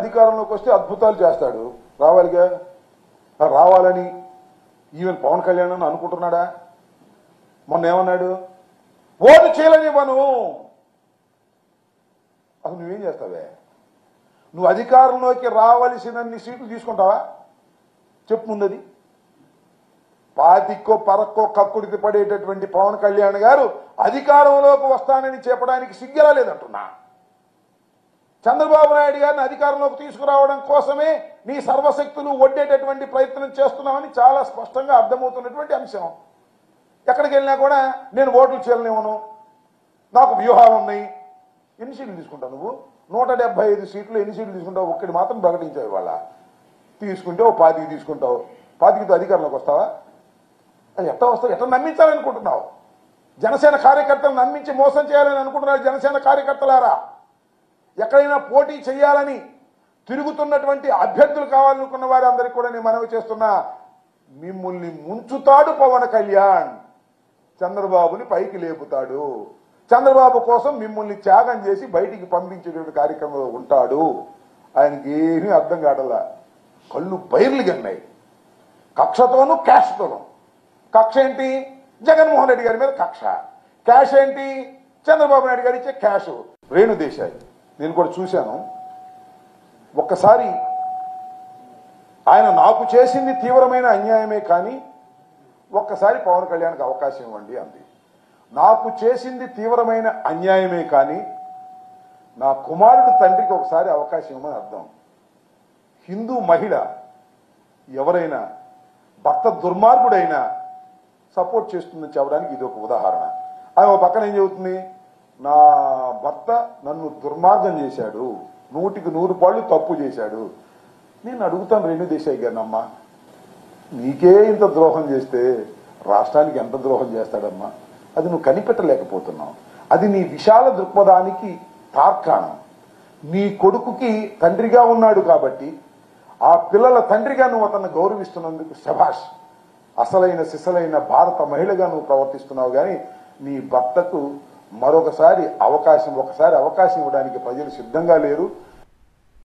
అధికారంలోకి వస్తే అద్భుతాలు చేస్తాడు రావాలిగా ఆ రావాలని ఈవెన్ పవన్ కళ్యాణ్ అని అనుకుంటున్నాడా మొన్న ఏమన్నాడు ఓటు చేయలేనివ్వను అసలు నువ్వేం చేస్తావే నువ్వు అధికారంలోకి రావలసినన్ని సీట్లు తీసుకుంటావా చెప్పు ముందది పాతిక్కో పరక్కో కక్కుడికి పడేటటువంటి పవన్ కళ్యాణ్ గారు అధికారంలోకి వస్తానని చెప్పడానికి సిగ్గెలా లేదంటున్నా చంద్రబాబు నాయుడు గారిని అధికారంలోకి తీసుకురావడం కోసమే నీ సర్వశక్తులు ఒడ్డేటటువంటి ప్రయత్నం చేస్తున్నామని చాలా స్పష్టంగా అర్థమవుతున్నటువంటి అంశం ఎక్కడికి వెళ్ళినా కూడా నేను ఓట్లు చేయలేమను నాకు వ్యూహాలు ఉన్నాయి ఎన్ని సీట్లు తీసుకుంటావు నువ్వు నూట డెబ్బై ఐదు సీట్లు ఎన్ని సీట్లు తీసుకుంటావు ఒక్కటి మాత్రం ప్రకటించావు ఇవాళ తీసుకుంటే ఓ పాతికి తీసుకుంటావు పాతికితో అధికారంలోకి వస్తావా అది ఎట్లా వస్తావు ఎట్లా నమ్మించాలనుకుంటున్నావు జనసేన కార్యకర్తలు నమ్మించి మోసం చేయాలని అనుకుంటున్నారు జనసేన కార్యకర్తలారా ఎక్కడైనా పోటీ చేయాలని తిరుగుతున్నటువంటి అభ్యర్థులు కావాలనుకున్న వారందరికీ కూడా నేను మనవి చేస్తున్నా మిమ్మల్ని ముంచుతాడు పవన్ కళ్యాణ్ చంద్రబాబుని పైకి లేపుతాడు చంద్రబాబు కోసం మిమ్మల్ని త్యాగం చేసి బయటికి పంపించేటువంటి కార్యక్రమంలో ఉంటాడు ఆయనకి ఏమీ అర్థం కావట్లా కళ్ళు బైర్లు గన్నాయి కక్షతోనూ క్యాష్తోనూ కక్ష ఏంటి జగన్మోహన్ రెడ్డి గారి మీద కక్ష క్యాష్ ఏంటి చంద్రబాబు నాయుడు గారు ఇచ్చే క్యాష్ రేణు దేశాయ్ నేను కూడా చూశాను ఒక్కసారి ఆయన నాకు చేసింది తీవ్రమైన అన్యాయమే కానీ ఒక్కసారి పవన్ కళ్యాణ్కి అవకాశం ఇవ్వండి అంది నాకు చేసింది తీవ్రమైన అన్యాయమే కానీ నా కుమారుడు తండ్రికి ఒకసారి అవకాశం ఇవ్వమని అర్థం హిందూ మహిళ ఎవరైనా భర్త దుర్మార్గుడైనా సపోర్ట్ చేస్తుందని చెప్పడానికి ఇది ఒక ఉదాహరణ ఆమె ఒక పక్కన ఏం చెబుతుంది నా భర్త నన్ను దుర్మార్గం చేశాడు నూటికి నూరు పాళ్ళు తప్పు చేశాడు నేను అడుగుతాను రేణు దేశాయి గారినమ్మా నీకే ఇంత ద్రోహం చేస్తే రాష్ట్రానికి ఎంత ద్రోహం చేస్తాడమ్మా అది నువ్వు కనిపెట్టలేకపోతున్నావు అది నీ విశాల దృక్పథానికి తార్కాణం నీ కొడుకుకి తండ్రిగా ఉన్నాడు కాబట్టి ఆ పిల్లల తండ్రిగా నువ్వు అతన్ని గౌరవిస్తున్నందుకు శభాష్ అసలైన సిసలైన భారత మహిళగా నువ్వు ప్రవర్తిస్తున్నావు కానీ నీ భర్తకు మరొకసారి అవకాశం ఒకసారి అవకాశం ఇవ్వడానికి ప్రజలు సిద్ధంగా లేరు